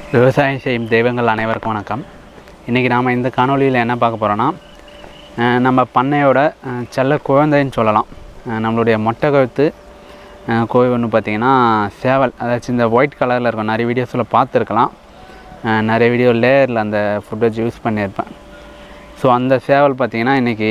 விவசாயம் செய்யும் தெய்வங்கள் அனைவருக்கும் வணக்கம் இன்றைக்கி நாம் இந்த காணொளியில் என்ன பார்க்க போகிறோன்னா அஹ் நம்ம பண்ணையோட அஹ், செல்ல குழந்தைன்னு சொல்லலாம் அஹ் நம்மளுடைய மொட்டை கழுத்து அஹ், கோழி ஒன்று பார்த்திங்கன்னா சேவல் அதாச்சும் இந்த ஒயிட் கலரில் இருக்கும் நிறைய வீடியோஸில் பார்த்துருக்கலாம் அஹ், நிறைய வீடியோ லேயரில் அந்த ஃபுட்டேஜ் யூஸ் பண்ணியிருப்பேன் ஸோ அந்த சேவல் பார்த்திங்கன்னா இன்றைக்கி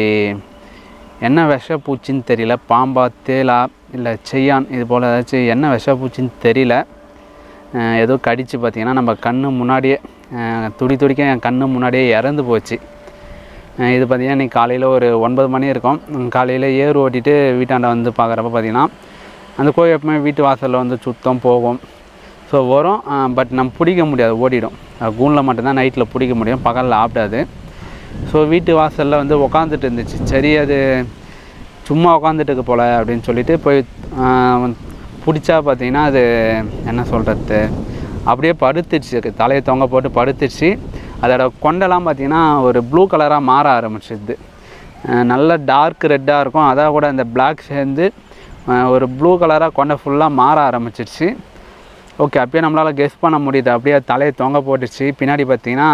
என்ன விஷப்பூச்சின்னு தெரியல பாம்பா தேலா இல்லை செய்யான் இது போல் ஏதாச்சும் என்ன விஷப்பூச்சின்னு தெரியல அஹ் ஏதோ கடித்து பார்த்திங்கன்னா நம்ம கண்ணு முன்னாடியே அஹ் துடி துடிக்க என் கண்ணு முன்னாடியே இறந்து போச்சு அஹ் இது பார்த்திங்கன்னா இன்றைக்கி காலையில் ஒரு ஒன்பது மணி இருக்கும் உம் காலையில் ஏர் ஓட்டிட்டு வீட்டாண்ட வந்து பார்க்குறப்ப பார்த்திங்கன்னா அந்த கோழி எப்பவுமே வீட்டு வாசலில் வந்து சுத்தம் போகும் ஸோ வரும் பட் நம்ம பிடிக்க முடியாது ஓடிடும் கூண்டில் மட்டும்தான் நைட்டில் பிடிக்க முடியும் பகலில் ஆப்பிடாது ஸோ வீட்டு வாசலில் வந்து உக்காந்துட்டு இருந்துச்சு சரி அது சும்மா உக்காந்துட்டு இருக்கு போல் அப்படின்னு சொல்லிட்டு போய் பிடிச்சா பார்த்தீங்கன்னா அது என்ன சொல்கிறது அப்படியே படுத்துடுச்சு தலையை தொங்க போட்டு படுத்துடுச்சு அதோட கொண்டெல்லாம் பார்த்தீங்கன்னா ஒரு ப்ளூ கலராக மாற ஆரம்பிச்சிது நல்ல டார்க் ரெட்டாக இருக்கும் அதான் கூட இந்த Black சேர்ந்து அஹ், ஒரு ப்ளூ கலராக கொண்டை ஃபுல்லாக மாற ஆரம்பிச்சிடுச்சு ஓகே அப்பயே நம்மளால் கெஸ் பண்ண முடியுது அப்படியே தலையை தொங்க போட்டுச்சு பின்னாடி பார்த்தீங்கன்னா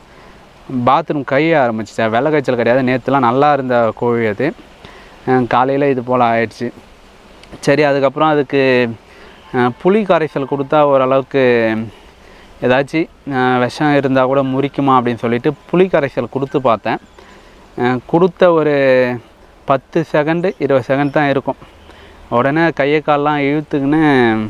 பாத்ரூம் கைய ஆரம்பிச்சிச்சு வெள்ளை காய்ச்சல் கிடையாது நேற்றுலாம் நல்லா இருந்த கோழி அது காலையில் இது போல் ஆயிடுச்சு சரி அதுக்கப்புறம் அதுக்கு அஹ், புளி கரைசல் கொடுத்தா ஓரளவுக்கு ஏதாச்சும் அஹ், விஷம் இருந்தால் கூட முறிக்குமா அப்படின்னு சொல்லிட்டு புளி கரைசல் கொடுத்து பார்த்தேன் அஹ், கொடுத்த ஒரு பத்து செகண்டு இருபது செகண்ட் தான் இருக்கும் உடனே கையை கால்லாம் இழுத்துக்கின்னு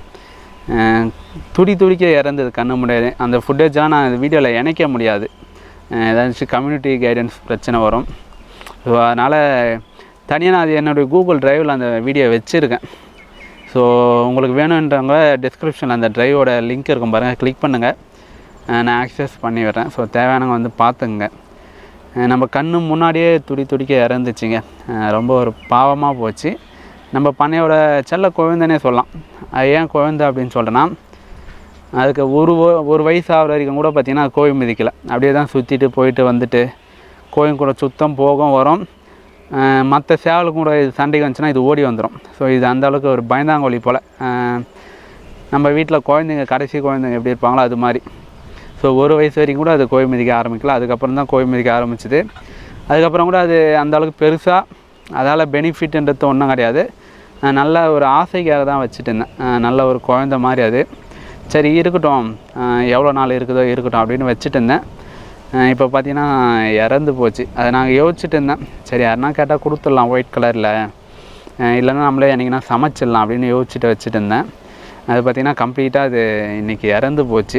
அஹ், துடி துடிக்க இறந்தது கண்ணு முடியாது அந்த ஃபுட்டேஜாக நான் வீடியோவில் இணைக்க முடியாது அஹ், ஏதாச்சும் கம்யூனிட்டி கைடன்ஸ் பிரச்சனை வரும் ஸோ அதனால் தனியாக நான் அது என்னுடைய கூகுள் டிரைவில் அந்த வீடியோ வச்சுருக்கேன் ஸோ உங்களுக்கு வேணுன்றவங்க டிஸ்கிரிப்ஷனில் அந்த டிரைவோட லிங்க் இருக்கும் பாருங்கள் கிளிக் பண்ணுங்கள் நான் ஆக்சஸ் பண்ணி விடுறேன் ஸோ தேவையானவங்க வந்து பார்த்துங்க அஹ் நம்ம கண்ணு முன்னாடியே துடி துடிக்க இறந்துச்சிங்க அஹ் ரொம்ப ஒரு பாவமாக போச்சு நம்ம பண்ணையோட செல்ல குழந்தைனே சொல்லலாம் அது ஏன் குழந்தை அப்படின்னு சொல்கிறேன்னா அதுக்கு ஒரு வ- ஒரு வயசு ஆகிற வரைக்கும் கூட பார்த்திங்கன்னா அது கோழி மிதிக்கலை அப்படியே தான் சுற்றிட்டு போயிட்டு வந்துட்டு கோயில் கூட சுத்தம் போகும் வரும் மற்ற சேவலுக்கும் கூட இது சண்டைக்கு வந்துச்சுன்னா இது ஓடி வந்துடும் ஸோ இது அந்த அளவுக்கு ஒரு பயந்தாங்கோலி போல் நம்ம வீட்டில் குழந்தைங்க கடைசி குழந்தைங்க எப்படி இருப்பாங்களோ அது மாதிரி ஸோ ஒரு வயசு வரைக்கும் கூட அது கோழி மிதிக்க ஆரம்பிக்கல அதுக்கப்புறம் தான் கோழி மிதிக்க ஆரம்பிச்சுது அதுக்கப்புறம் கூட அது அந்த அளவுக்கு பெருசாக அதால் பெனிஃபிட்ன்றது ஒன்றும் கிடையாது அஹ் நல்ல ஒரு ஆசைக்காக தான் வச்சுட்டு இருந்தேன் அஹ் நல்ல ஒரு குழந்த மாதிரி அது சரி இருக்கட்டும் அஹ் எவ்வளோ நாள் இருக்குதோ இருக்கட்டும் அப்படின்னு வச்சுட்டு இருந்தேன் இப்போ பார்த்தீங்கன்னா இறந்து போச்சு அதை நாங்கள் யோசிச்சுட்டு இருந்தேன் சரி யாருன்னா கேட்டால் கொடுத்துடலாம் ஒயிட் கலரில் இல்லைன்னா நம்மளே என்னைக்குன்னா சமைச்சிடலாம் அப்படின்னு யோசிச்சுட்டு வச்சுட்டு இருந்தேன் அது பார்த்திங்கன்னா கம்ப்ளீட்டாக அது இன்றைக்கி இறந்து போச்சு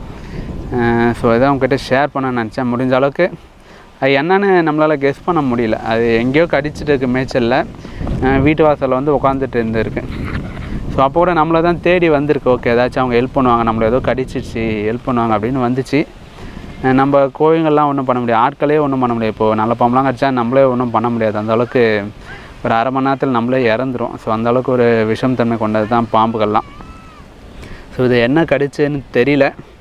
ஸோ இதை உங்ககிட்ட ஷேர் பண்ண நினச்சேன் முடிஞ்ச அளவுக்கு அது என்னன்னு நம்மளால் கெஸ் பண்ண முடியல அது எங்கேயோ கடிச்சிட்டு இருக்கு மேய்ச்சலில் அஹ் வீட்டு வாசலில் வந்து உட்காந்துட்டு இருந்திருக்கு ஸோ அப்போ கூட நம்மளை தான் தேடி வந்திருக்கு ஓகே ஏதாச்சும் அவங்க ஹெல்ப் பண்ணுவாங்க நம்மளை ஏதோ கடிச்சிச்சு ஹெல்ப் பண்ணுவாங்க அப்படின்னு வந்துச்சு அஹ் நம்ம கோவிங்கள்லாம் ஒன்றும் பண்ண முடியாது ஆட்களே ஒன்றும் பண்ண முடியாது இப்போது நல்ல பாம்பெலாம் கடிச்சா நம்மளே ஒன்றும் பண்ண முடியாது அந்த அளவுக்கு ஒரு அரை மணி நேரத்தில் நம்மளே இறந்துரும் ஸோ அந்த அளவுக்கு ஒரு விஷம் தன்மை கொண்டது தான் பாம்புகள்லாம் ஸோ இது என்ன கடிச்சுன்னு தெரியல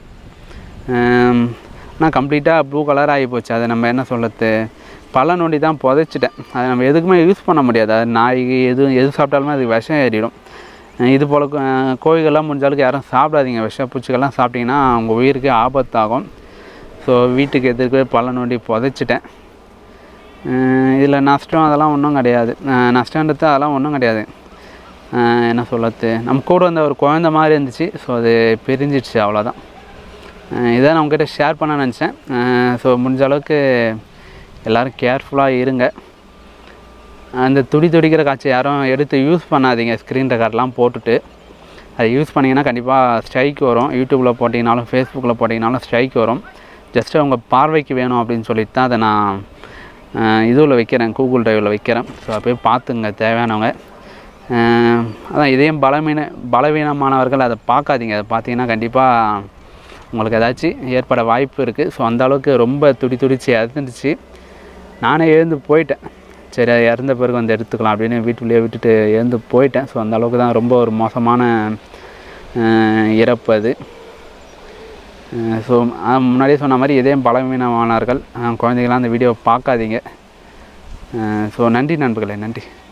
ஆனால் கம்ப்ளீட்டாக ப்ளூ கலர் ஆகி போச்சு அதை நம்ம என்ன சொல்கிறது பல நொண்டி தான் புதைச்சிட்டேன் அதை நம்ம எதுக்குமே யூஸ் பண்ண முடியாது அது நாய் எது எது சாப்பிட்டாலுமே அது விஷம் ஏறிடும் அஹ் இது போல் கோ- கோழிகள்லாம் முடிஞ்ச அளவுக்கு யாரும் சாப்பிடாதீங்க விஷ பூச்சிகள்லாம் சாப்பிட்டிங்கன்னா உங்கள் உயிருக்கு ஆபத்தாகும் ஸோ வீட்டுக்கு எதிர்க்கவே பல நொண்டி புதைச்சிட்டேன் இதில் நஷ்டம் அதெல்லாம் ஒன்றும் கிடையாது அஹ் நஷ்டன்றது அதெல்லாம் ஒன்றும் கிடையாது அஹ் என்ன சொல்கிறது நம்ம கூட வந்த ஒரு குழந்த மாதிரி இருந்துச்சு ஸோ அது பிரிஞ்சிடுச்சு அவ்வளோதான் இதை நான் உங்ககிட்ட ஷேர் பண்ண நினச்சேன் ஸோ முடிஞ்ச அளவுக்கு எல்லோரும் கேர்ஃபுல்லாக இருங்க அந்த துடி துடிக்கிற காய்ச்சல் யாரும் எடுத்து யூஸ் பண்ணாதீங்க ஸ்க்ரீன் ரெக்கார்ட்லாம் போட்டுட்டு அதை யூஸ் பண்ணிங்கன்னா கண்டிப்பாக ஸ்ட்ரைக் வரும் யூடியூப்பில் போட்டிங்கனாலும் ஃபேஸ்புக்கில் போட்டிங்கனாலும் ஸ்ட்ரைக் வரும் ஜஸ்ட்டு உங்கள் பார்வைக்கு வேணும் அப்படின்னு சொல்லிட்டு தான் அதை நான் இதுவில் வைக்கிறேன் கூகுள் டிரைவில் வைக்கிறேன் ஸோ அப்படியே பார்த்துங்க தேவையானவங்க அஹ் அதான் இதையும் பலவீன பலவீனமானவர்கள் அதை பார்க்காதீங்க அதை பார்த்தீங்கன்னா கண்டிப்பாக உங்களுக்கு ஏதாச்சும் ஏற்பட வாய்ப்பு இருக்குது ஸோ அந்த அளவுக்கு ரொம்ப துடி துடிச்சு இறந்துடுச்சு நானே எழுந்து போயிட்டேன் சரி அது இறந்த பிறகு வந்து எடுத்துக்கலாம் அப்படின்னு வீட்டுக்குள்ளேயே விட்டுட்டு எழுந்து போயிட்டேன் ஸோ அந்த அளவுக்கு தான் ரொம்ப ஒரு மோசமான அஹ், இறப்பு அது ஸோ முன்னாடியே சொன்ன மாதிரி இதயம் பலவீனமானவர்கள் அஹ், குழந்தைங்களாம் அந்த வீடியோவை பார்க்காதீங்க ஸோ நன்றி நண்பர்களே நன்றி